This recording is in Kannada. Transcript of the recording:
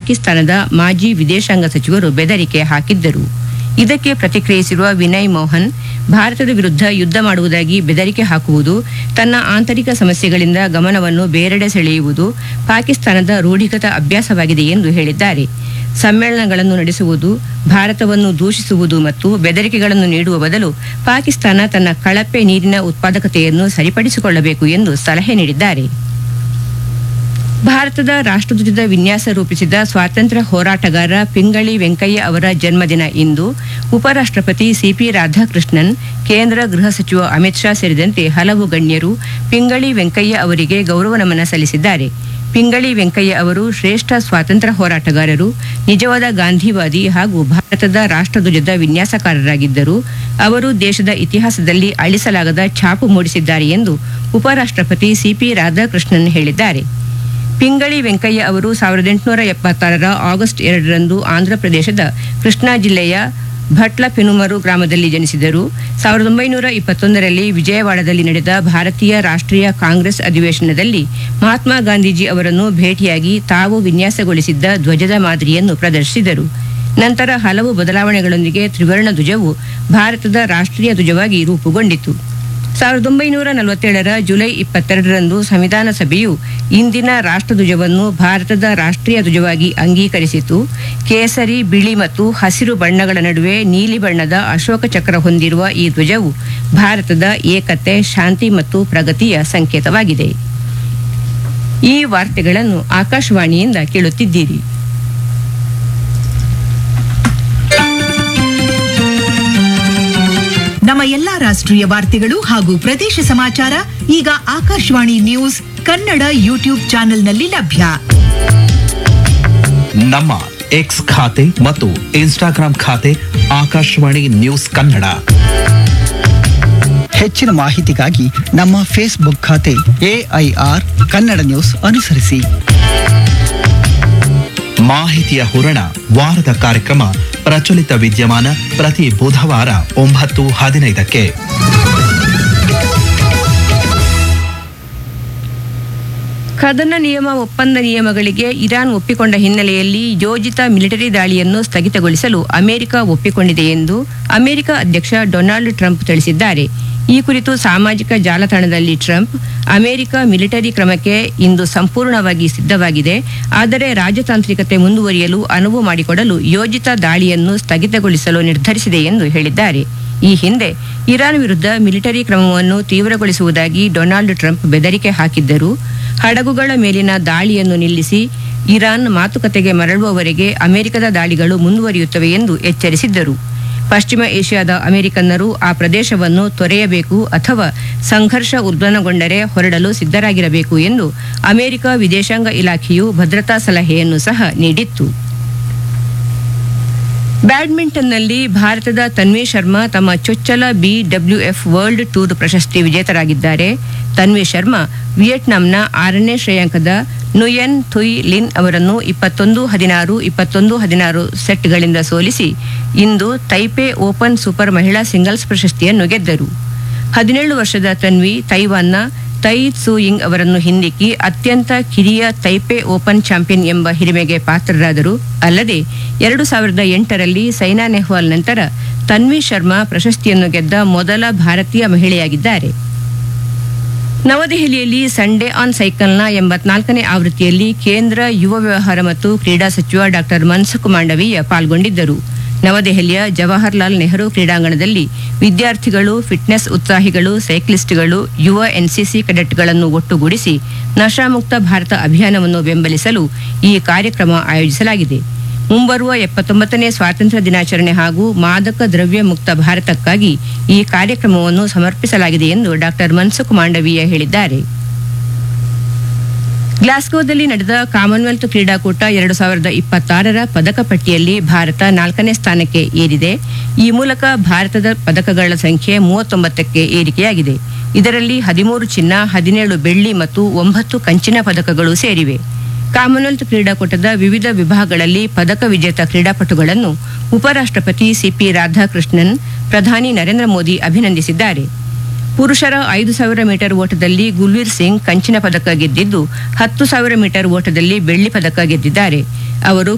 ಪಾಕಿಸ್ತಾನದ ಮಾಜಿ ವಿದೇಶಾಂಗ ಸಚಿವರು ಬೆದರಿಕೆ ಹಾಕಿದ್ದರು ಇದಕ್ಕೆ ಪ್ರತಿಕ್ರಿಯಿಸಿರುವ ವಿನಯ್ ಮೋಹನ್ ಭಾರತದ ವಿರುದ್ಧ ಯುದ್ಧ ಮಾಡುವುದಾಗಿ ಬೆದರಿಕೆ ಹಾಕುವುದು ತನ್ನ ಆಂತರಿಕ ಸಮಸ್ಯೆಗಳಿಂದ ಗಮನವನ್ನು ಬೇರೆಡೆ ಸೆಳೆಯುವುದು ಪಾಕಿಸ್ತಾನದ ರೂಢಿಗತ ಅಭ್ಯಾಸವಾಗಿದೆ ಎಂದು ಹೇಳಿದ್ದಾರೆ ಸಮ್ಮೇಳನಗಳನ್ನು ನಡೆಸುವುದು ಭಾರತವನ್ನು ದೂಷಿಸುವುದು ಮತ್ತು ಬೆದರಿಕೆಗಳನ್ನು ನೀಡುವ ಬದಲು ಪಾಕಿಸ್ತಾನ ತನ್ನ ಕಳಪೆ ನೀರಿನ ಉತ್ಪಾದಕತೆಯನ್ನು ಸರಿಪಡಿಸಿಕೊಳ್ಳಬೇಕು ಎಂದು ಸಲಹೆ ನೀಡಿದ್ದಾರೆ ಭಾರತದ ರಾಷ್ಟ್ರಧ್ವಜದ ವಿನ್ಯಾಸ ರೂಪಿಸಿದ ಸ್ವಾತಂತ್ರ್ಯ ಹೋರಾಟಗಾರ ಪಿಂಗಳಿ ವೆಂಕಯ್ಯ ಅವರ ಜನ್ಮದಿನ ಇಂದು ಉಪರಾಷ್ಟ್ರಪತಿ ಸಿಪಿ ರಾಧಾಕೃಷ್ಣನ್ ಕೇಂದ್ರ ಗೃಹ ಸಚಿವ ಅಮಿತ್ ಶಾ ಸೇರಿದಂತೆ ಹಲವು ಗಣ್ಯರು ಪಿಂಗಳಿ ವೆಂಕಯ್ಯ ಅವರಿಗೆ ಗೌರವ ನಮನ ಸಲ್ಲಿಸಿದ್ದಾರೆ ಪಿಂಗಳಿ ವೆಂಕಯ್ಯ ಅವರು ಶ್ರೇಷ್ಠ ಸ್ವಾತಂತ್ರ್ಯ ಹೋರಾಟಗಾರರು ನಿಜವಾದ ಗಾಂಧಿವಾದಿ ಹಾಗೂ ಭಾರತದ ರಾಷ್ಟ್ರಧ್ವಜದ ವಿನ್ಯಾಸಕಾರರಾಗಿದ್ದರು ಅವರು ದೇಶದ ಇತಿಹಾಸದಲ್ಲಿ ಅಳಿಸಲಾಗದ ಛಾಪು ಮೂಡಿಸಿದ್ದಾರೆ ಎಂದು ಉಪರಾಷ್ಟ್ರಪತಿ ಸಿಪಿ ರಾಧಾಕೃಷ್ಣನ್ ಹೇಳಿದ್ದಾರೆ ಪಿಂಗಳಿ ವೆಂಕಯ್ಯ ಅವರು ಸಾವಿರದ ಎಂಟುನೂರ ಎಪ್ಪತ್ತಾರರ ಆಗಸ್ಟ್ ಎರಡರಂದು ಆಂಧ್ರಪ್ರದೇಶದ ಕೃಷ್ಣಾ ಜಿಲ್ಲೆಯ ಭಟ್ಲ ಪೆನುಮರು ಗ್ರಾಮದಲ್ಲಿ ಜನಿಸಿದರು ಸಾವಿರದ ಒಂಬೈನೂರ ಇಪ್ಪತ್ತೊಂದರಲ್ಲಿ ವಿಜಯವಾಡದಲ್ಲಿ ನಡೆದ ಭಾರತೀಯ ರಾಷ್ಟ್ರೀಯ ಕಾಂಗ್ರೆಸ್ ಅಧಿವೇಶನದಲ್ಲಿ ಮಹಾತ್ಮ ಗಾಂಧೀಜಿ ಅವರನ್ನು ಭೇಟಿಯಾಗಿ ತಾವು ವಿನ್ಯಾಸಗೊಳಿಸಿದ್ದ ಧ್ವಜದ ಮಾದರಿಯನ್ನು ಪ್ರದರ್ಶಿಸಿದರು ನಂತರ ಹಲವು ಬದಲಾವಣೆಗಳೊಂದಿಗೆ ತ್ರಿವರ್ಣ ಧ್ವಜವು ಭಾರತದ ರಾಷ್ಟ್ರೀಯ ಧ್ವಜವಾಗಿ ರೂಪುಗೊಂಡಿತು ಸಾವಿರದ ಒಂಬೈನೂರ ನಲವತ್ತೇಳರ ಜುಲೈ ಇಪ್ಪತ್ತೆರಡರಂದು ಸಂವಿಧಾನ ಸಭೆಯು ಇಂದಿನ ರಾಷ್ಟ್ರಧ್ವಜವನ್ನು ಭಾರತದ ರಾಷ್ಟ್ರೀಯ ಧ್ವಜವಾಗಿ ಅಂಗೀಕರಿಸಿತು ಕೇಸರಿ ಬಿಳಿ ಮತ್ತು ಹಸಿರು ಬಣ್ಣಗಳ ನಡುವೆ ನೀಲಿ ಬಣ್ಣದ ಅಶೋಕ ಚಕ್ರ ಹೊಂದಿರುವ ಈ ಧ್ವಜವು ಭಾರತದ ಏಕತೆ ಶಾಂತಿ ಮತ್ತು ಪ್ರಗತಿಯ ಸಂಕೇತವಾಗಿದೆ ಈ ವಾರ್ತೆಗಳನ್ನು ಆಕಾಶವಾಣಿಯಿಂದ ಕೇಳುತ್ತಿದ್ದೀರಿ ನಮ್ಮ ಎಲ್ಲಾ ರಾಷ್ಟ್ರೀಯ ವಾರ್ತೆಗಳು ಹಾಗೂ ಪ್ರದೇಶ ಸಮಾಚಾರ ಈಗ ಆಕಾಶವಾಣಿ ನ್ಯೂಸ್ ಕನ್ನಡ ಯೂಟ್ಯೂಬ್ ಚಾನೆಲ್ನಲ್ಲಿ ಲಭ್ಯ ನಮ್ಮ ಎಕ್ಸ್ ಖಾತೆ ಮತ್ತು ಇನ್ಸ್ಟಾಗ್ರಾಂ ಖಾತೆ ಆಕಾಶವಾಣಿ ನ್ಯೂಸ್ ಕನ್ನಡ ಹೆಚ್ಚಿನ ಮಾಹಿತಿಗಾಗಿ ನಮ್ಮ ಫೇಸ್ಬುಕ್ ಖಾತೆ ಎಐಆರ್ ಕನ್ನಡ ನ್ಯೂಸ್ ಅನುಸರಿಸಿ ಮಾಹಿತಿಯ ಹೂರಣ ವಾರದ ಕಾರ್ಯಕ್ರಮ ಪ್ರಚಲಿತ ವಿದ್ಯಮಾನ ಪ್ರತಿ ಬುಧವಾರ ಒಂಬತ್ತು ಹದಿನೈದಕ್ಕೆ ಕದನ ನಿಯಮ ಒಪ್ಪಂದ ನಿಯಮಗಳಿಗೆ ಇರಾನ್ ಒಪ್ಪಿಕೊಂಡ ಹಿನ್ನೆಲೆಯಲ್ಲಿ ಯೋಜಿತ ಮಿಲಿಟರಿ ದಾಳಿಯನ್ನು ಸ್ಥಗಿತಗೊಳಿಸಲು ಅಮೆರಿಕ ಒಪ್ಪಿಕೊಂಡಿದೆ ಎಂದು ಅಮೆರಿಕ ಅಧ್ಯಕ್ಷ ಡೊನಾಲ್ಡ್ ಟ್ರಂಪ್ ತಿಳಿಸಿದ್ದಾರೆ ಈ ಕುರಿತು ಸಾಮಾಜಿಕ ಜಾಲತಾಣದಲ್ಲಿ ಟ್ರಂಪ್ ಅಮೆರಿಕ ಮಿಲಿಟರಿ ಕ್ರಮಕ್ಕೆ ಇಂದು ಸಂಪೂರ್ಣವಾಗಿ ಸಿದ್ಧವಾಗಿದೆ ಆದರೆ ರಾಜತಾಂತ್ರಿಕತೆ ಮುಂದುವರಿಯಲು ಅನುವು ಮಾಡಿಕೊಡಲು ಯೋಜಿತ ದಾಳಿಯನ್ನು ಸ್ಥಗಿತಗೊಳಿಸಲು ನಿರ್ಧರಿಸಿದೆ ಎಂದು ಹೇಳಿದ್ದಾರೆ ಈ ಹಿಂದೆ ಇರಾನ್ ವಿರುದ್ಧ ಮಿಲಿಟರಿ ಕ್ರಮವನ್ನು ತೀವ್ರಗೊಳಿಸುವುದಾಗಿ ಡೊನಾಲ್ಡ್ ಟ್ರಂಪ್ ಬೆದರಿಕೆ ಹಾಕಿದ್ದರು ಹಡಗುಗಳ ಮೇಲಿನ ದಾಳಿಯನ್ನು ನಿಲ್ಲಿಸಿ ಇರಾನ್ ಮಾತುಕತೆಗೆ ಮರಳುವವರೆಗೆ ಅಮೆರಿಕದ ದಾಳಿಗಳು ಮುಂದುವರಿಯುತ್ತವೆ ಎಂದು ಎಚ್ಚರಿಸಿದ್ದರು ಪಶ್ಚಿಮ ಏಷ್ಯಾದ ಅಮೆರಿಕನ್ನರು ಆ ಪ್ರದೇಶವನ್ನು ತೊರೆಯಬೇಕು ಅಥವಾ ಸಂಘರ್ಷ ಉಲ್ಬಣಗೊಂಡರೆ ಹೊರಡಲು ಸಿದ್ಧರಾಗಿರಬೇಕು ಎಂದು ಅಮೆರಿಕ ವಿದೇಶಾಂಗ ಇಲಾಖೆಯು ಭದ್ರತಾ ಸಲಹೆಯನ್ನು ಸಹ ನೀಡಿತ್ತು ಬ್ಯಾಡ್ಮಿಂಟನ್ನಲ್ಲಿ ಭಾರತದ ತನ್ವಿ ಶರ್ಮಾ ತಮ್ಮ ಚೊಚ್ಚಲ ಬಿಡಬ್ಲ್ಯೂಎಫ್ ವರ್ಲ್ಡ್ ಟೂರ್ ಪ್ರಶಸ್ತಿ ವಿಜೇತರಾಗಿದ್ದಾರೆ ತನ್ವಿ ಶರ್ಮಾ ವಿಯೆಟ್ನಾಂನ ಆರನೇ ಶ್ರೇಯಾಂಕದ ನುಯೆನ್ ಥುಯ್ ಲಿನ್ ಅವರನ್ನು ಇಪ್ಪತ್ತೊಂದು ಹದಿನಾರು ಇಪ್ಪತ್ತೊಂದು ಹದಿನಾರು ಸೆಟ್ಗಳಿಂದ ಸೋಲಿಸಿ ಇಂದು ತೈಪೆ ಓಪನ್ ಸೂಪರ್ ಮಹಿಳಾ ಸಿಂಗಲ್ಸ್ ಪ್ರಶಸ್ತಿಯನ್ನು ಗೆದ್ದರು ಹದಿನೇಳು ವರ್ಷದ ತನ್ವಿ ತೈವಾನ್ನ ತೈ ಸೂಯಿಂಗ್ ಅವರನ್ನು ಹಿಂದಿಕ್ಕಿ ಅತ್ಯಂತ ಕಿರಿಯ ತೈಪೆ ಓಪನ್ ಚಾಂಪಿಯನ್ ಎಂಬ ಹಿರಿಮೆಗೆ ಪಾತ್ರರಾದರು ಅಲ್ಲದೆ ಎರಡು ಸಾವಿರದ ಎಂಟರಲ್ಲಿ ಸೈನಾ ನೆಹ್ವಾಲ್ ನಂತರ ತನ್ವಿ ಶರ್ಮಾ ಪ್ರಶಸ್ತಿಯನ್ನು ಗೆದ್ದ ಮೊದಲ ಭಾರತೀಯ ಮಹಿಳೆಯಾಗಿದ್ದಾರೆ ನವದೆಹಲಿಯಲ್ಲಿ ಸಂಡೇ ಆನ್ ಸೈಕಲ್ನ ಎಂಬತ್ನಾಲ್ಕನೇ ಆವೃತ್ತಿಯಲ್ಲಿ ಕೇಂದ್ರ ಯುವ ವ್ಯವಹಾರ ಮತ್ತು ಕ್ರೀಡಾ ಸಚಿವ ಡಾಕ್ಟರ್ ಮನ್ಸುಖ್ ಮಾಂಡವೀಯ ಪಾಲ್ಗೊಂಡಿದ್ದರು ನವದೆಹಲಿಯ ಜವಾಹರ್ಲಾಲ್ ನೆಹರು ಕ್ರೀಡಾಂಗಣದಲ್ಲಿ ವಿದ್ಯಾರ್ಥಿಗಳು ಫಿಟ್ನೆಸ್ ಉತ್ಸಾಹಿಗಳು ಸೈಕ್ಲಿಸ್ಟ್ಗಳು ಯುವ ಎನ್ಸಿಸಿ ಕೆಡೆಟ್ಗಳನ್ನು ಒಟ್ಟುಗೂಡಿಸಿ ನಶಾಮುಕ್ತ ಭಾರತ ಅಭಿಯಾನವನ್ನು ಬೆಂಬಲಿಸಲು ಈ ಕಾರ್ಯಕ್ರಮ ಆಯೋಜಿಸಲಾಗಿದೆ ಮುಂಬರುವ ಎಪ್ಪತ್ತೊಂಬತ್ತನೇ ಸ್ವಾತಂತ್ರ್ಯ ದಿನಾಚರಣೆ ಹಾಗೂ ಮಾದಕ ದ್ರವ್ಯ ಮುಕ್ತ ಭಾರತಕ್ಕಾಗಿ ಈ ಕಾರ್ಯಕ್ರಮವನ್ನು ಸಮರ್ಪಿಸಲಾಗಿದೆ ಎಂದು ಡಾಕ್ಟರ್ ಮನ್ಸುಖ್ ಮಾಂಡವೀಯ ಹೇಳಿದ್ದಾರೆ ಗ್ಲಾಸ್ಗೋದಲ್ಲಿ ನಡೆದ ಕಾಮನ್ವೆಲ್ತ್ ಕ್ರೀಡಾಕೂಟ ಎರಡು ಸಾವಿರದ ಇಪ್ಪತ್ತಾರರ ಪದಕ ಪಟ್ಟಿಯಲ್ಲಿ ಭಾರತ ನಾಲ್ಕನೇ ಸ್ಥಾನಕ್ಕೆ ಏರಿದೆ ಈ ಮೂಲಕ ಭಾರತದ ಪದಕಗಳ ಸಂಖ್ಯೆ ಮೂವತ್ತೊಂಬತ್ತಕ್ಕೆ ಏರಿಕೆಯಾಗಿದೆ ಇದರಲ್ಲಿ ಹದಿಮೂರು ಚಿನ್ನ ಹದಿನೇಳು ಬೆಳ್ಳಿ ಮತ್ತು ಒಂಬತ್ತು ಕಂಚಿನ ಪದಕಗಳು ಸೇರಿವೆ ಕಾಮನ್ವೆಲ್ತ್ ಕ್ರೀಡಾಕೂಟದ ವಿವಿಧ ವಿಭಾಗಗಳಲ್ಲಿ ಪದಕ ವಿಜೇತ ಕ್ರೀಡಾಪಟುಗಳನ್ನು ಉಪರಾಷ್ಟ್ರಪತಿ ಸಿಪಿ ರಾಧಾಕೃಷ್ಣನ್ ಪ್ರಧಾನಿ ನರೇಂದ್ರ ಮೋದಿ ಅಭಿನಂದಿಸಿದ್ದಾರೆ ಪುರುಷರ ಐದು ಸಾವಿರ ಮೀಟರ್ ಓಟದಲ್ಲಿ ಗುಲ್ವೀರ್ ಸಿಂಗ್ ಕಂಚಿನ ಪದಕ ಗೆದ್ದಿದ್ದು ಹತ್ತು ಸಾವಿರ ಮೀಟರ್ ಓಟದಲ್ಲಿ ಬೆಳ್ಳಿ ಪದಕ ಗೆದ್ದಿದ್ದಾರೆ ಅವರು